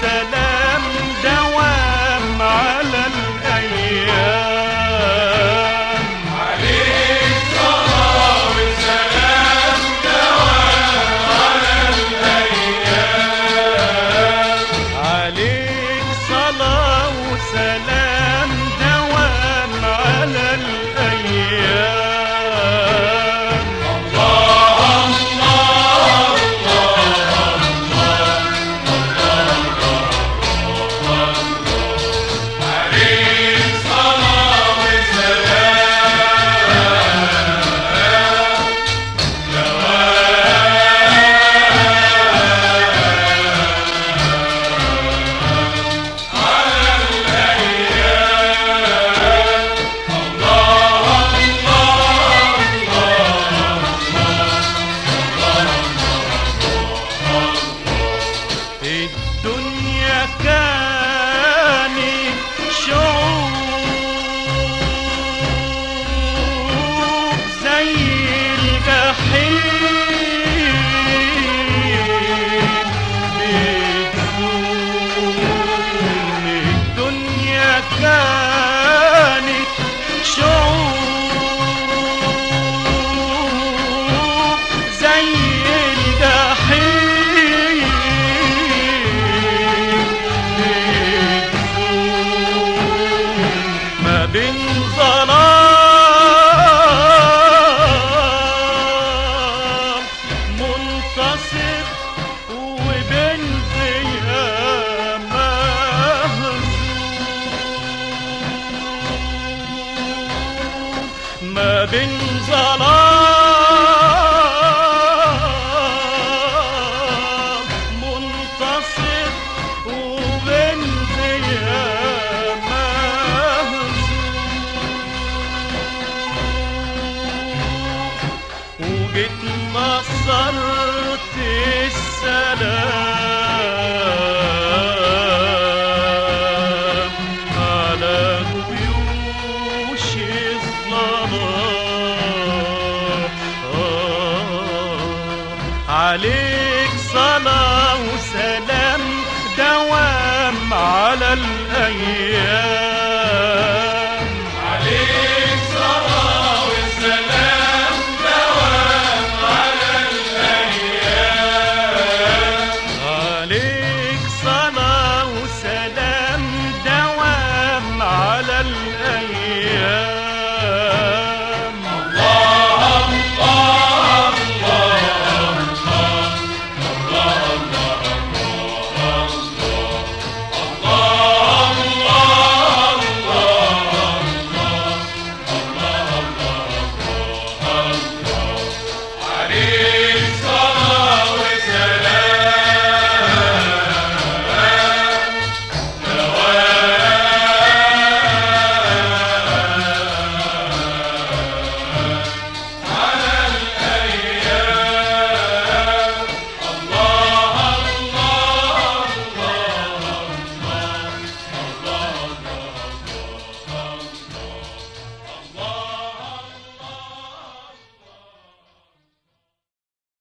وسلام دوام على الأيام عليك صلاة وسلام دوام على الأيام عليك صلاة وسلام دوام على الأيام الله الله عليك صلاة وسلام على الأيام الله الله الدنيا كانت شعوب زي الجحيم بتكون الدنيا كانت شعوب زي الجحيم بتكون ما بين ظلام منتصر وبين ضياء مهزوم ما بين ظلام منتصر وبين ضياء مهزوم وجيت نصرت السلام على جيوش الظلام آه عليك صلاة وسلام دوام على الأيام عليك صلاة وسلام دوام على الأيام عليك